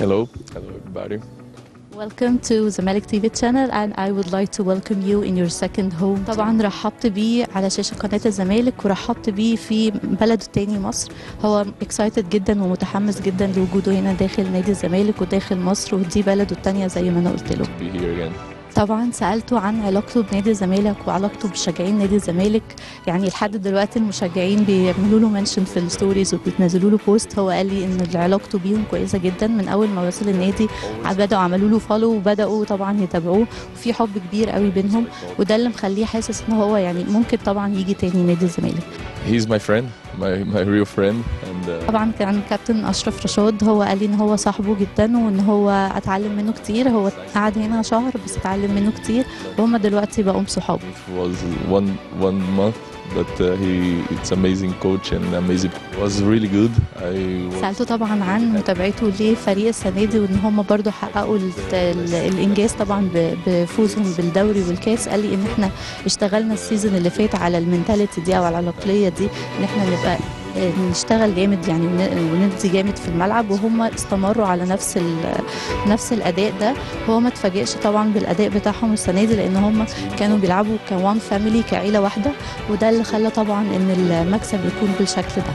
Hello, hello everybody. Welcome to Zamalek TV channel and I would like to welcome you in your second home طبعا رحبت بيه على شاشة قناة الزمالك ورحبت بيه في بلده التاني مصر هو excited جدا ومتحمس جدا لوجوده هنا داخل نادي الزمالك وداخل مصر ودي بلده التانية زي ما انا قلت له Be here again. طبعا سالته عن علاقته بنادي الزمالك وعلاقته بمشجعين نادي الزمالك يعني لحد دلوقتي المشجعين بيعملوا له منشن في الستوريز وبيتنزلوا له بوست هو قال لي ان علاقته بيهم كويسه جدا من اول ما وصل النادي بداوا عملوا له فولو وبداوا طبعا يتابعوه وفي حب كبير قوي بينهم وده اللي مخليه حاسس ان هو يعني ممكن طبعا يجي تاني نادي الزمالك He's my friend, my, my real friend, and uh, طبعا كان كابتن اشرف رشاد هو قال لي ان هو صاحبه جدا وان هو اتعلم منه كتير هو قعد هنا شهر بس اتعلم منه كتير وهم دلوقتي بقوا صحاب it was one one month, but uh, he it's amazing coach and amazing. It was really good. I was, سالته طبعا عن متابعته لفريق السنه دي وان هم برضو حققوا ال- ال- الانجاز طبعا ب- بفوزهم بالدوري والكاس قال لي ان احنا اشتغلنا السيزون اللي فات على المينتاليتي دي او على العقليه دي ان احنا نبقى آه، نشتغل جامد يعني ون- وندي جامد في الملعب وهم استمروا على نفس ال- نفس الاداء ده هو ما اتفاجئش طبعا بالاداء بتاعهم السنه دي لان هم كانوا بيلعبوا كوان فاميلي كعيله واحده وده اللي خلى طبعا ان المكسب يكون بالشكل ده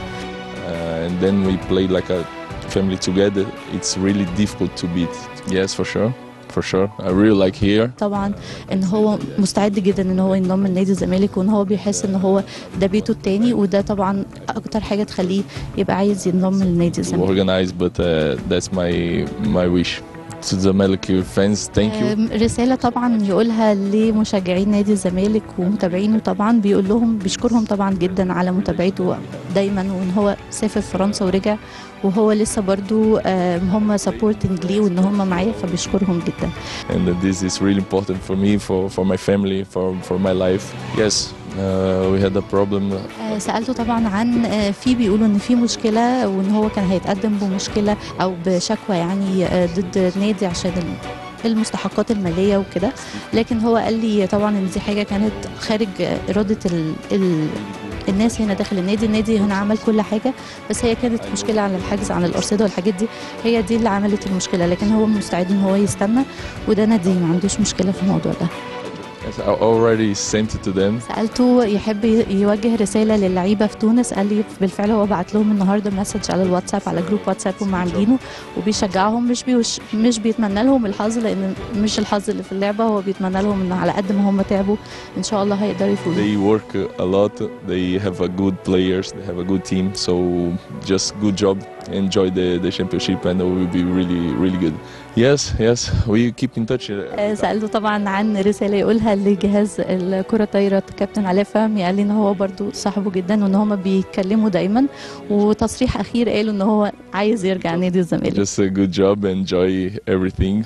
uh, and then we played like a family together. It's really difficult to beat. Yes, for sure, for sure. I really like here. طبعا ان هو مستعد جدا ان هو ينضم لنادي الزمالك وان هو بيحس ان هو ده بيته التاني وده طبعا اكتر حاجه تخليه يبقى عايز ينضم لنادي الزمالك Organized, but uh, that's my my wish. To the Maliki fans, thank you. أم، رسالة طبعا يقولها لمشجعين نادي الزمالك ومتابعينه طبعا بيقول لهم بيشكرهم طبعا جدا على متابعته دايما وان هو سافر فرنسا ورجع وهو لسه برضو أم، هم سبورتنج ليه وان هم معاه فبيشكرهم جدا and uh, this is really important for me, for, for my family, for, for my life. Yes, uh, we had a problem. آه، سألته طبعا عن آه، في بيقولوا ان في مشكلة وان هو كان هيتقدم بمشكلة او بشكوى يعني آه، ضد نادي عشان ال- المستحقات المالية وكده لكن هو قال لي طبعا ان دي حاجة كانت خارج آه، إرادة ال ال الناس هنا داخل النادي النادي هنا عمل كل حاجة بس هي كانت مشكلة عن الحجز عن الأرصدة والحاجات دي هي دي اللي عملت المشكلة لكن هو مستعد ان هو يستنى وده نادي ما عندوش مشكلة في الموضوع ده Yes, I already sent it to them. سالته يحب ي- يوجه رساله للعيبه في تونس قال لي بالفعل هو بعت لهم النهارده مسج على الواتساب على جروب واتساب هم عاملينه وبيشجعهم مش بيوش مش بيتمنى لهم الحظ لان مش الحظ اللي في اللعبه هو بيتمنى لهم ان على قد ما هم تعبوا ان شاء الله هيقدروا يفوزوا They work uh, a lot. They have a good players. They have a good team. So just good job. Enjoy the, the championship, and it will be really really good. Yes, yes. We keep in touch. uh, آه، سالته طبعا عن رساله يقولها لجهاز الكره الطايره كابتن علاء فهمي قال لي ان هو برضو صاحبه جدا وان هم بيتكلموا دايما وتصريح اخير قالوا ان هو عايز يرجع نادي الزمالك Just a good job. Enjoy everything.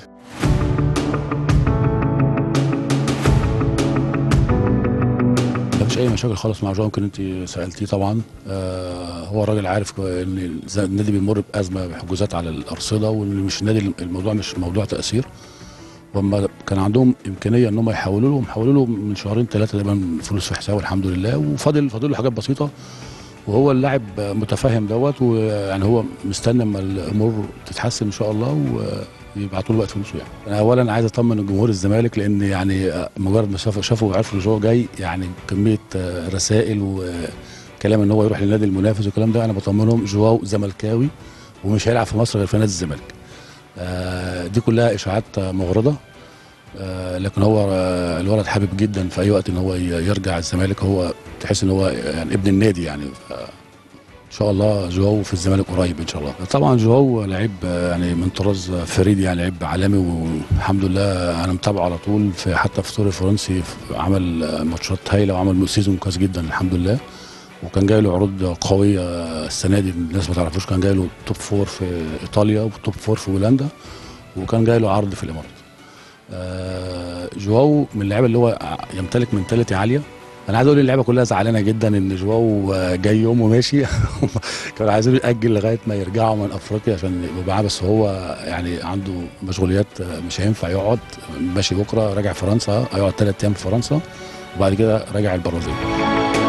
مفيش اي مشاكل خالص مع جو يمكن انت سالتيه طبعا آه هو راجل عارف ان الز- النادي بيمر بازمه بحجوزات على الارصده وان مش النادي الموضوع مش موضوع تاثير وما كان عندهم امكانيه ان هم يحولوا له حولوا له من شهرين ثلاثه تقريبا فلوس في حسابه الحمد لله وفاضل فاضل له حاجات بسيطه وهو اللاعب متفهم دوت ويعني هو مستني اما الامور تتحسن ان شاء الله ويبعتوا له وقت فلوسه يعني. انا اولا عايز اطمن جمهور الزمالك لان يعني مجرد ما شافوا شافوا وعرفوا ان هو جاي يعني كميه رسائل وكلام ان هو يروح للنادي المنافس والكلام ده انا بطمنهم جواو زملكاوي ومش هيلعب في مصر غير في نادي الزمالك. آه، دي كلها اشاعات مغرضه آه، لكن هو آه، الولد حابب جدا في اي وقت ان هو ي- يرجع الزمالك هو تحس ان هو يعني ابن النادي يعني ف- ان شاء الله جواو في الزمالك قريب ان شاء الله طبعا جواو لعيب آه، يعني من طراز فريد يعني لعيب عالمي والحمد لله انا متابعه على طول في حتى في الدوري الفرنسي في- عمل آه، ماتشات هايله وعمل سيزون كويس جدا الحمد لله وكان جاي له عروض قويه السنه دي الناس ما تعرفوش كان جاي له توب فور في ايطاليا وتوب فور في هولندا وكان جاي له عرض في الامارات آه، جواو من اللعيبه اللي هو يمتلك منتاليتي عاليه انا عايز اقول اللعيبه كلها زعلانه جدا ان جواو آه، جاي يوم وماشي كانوا عايزين ياجل لغايه ما يرجعوا من افريقيا عشان يبقوا معاه بس هو يعني عنده مشغوليات آه، مش هينفع يقعد ماشي بكره راجع فرنسا هيقعد ثلاث ايام في فرنسا وبعد كده راجع البرازيل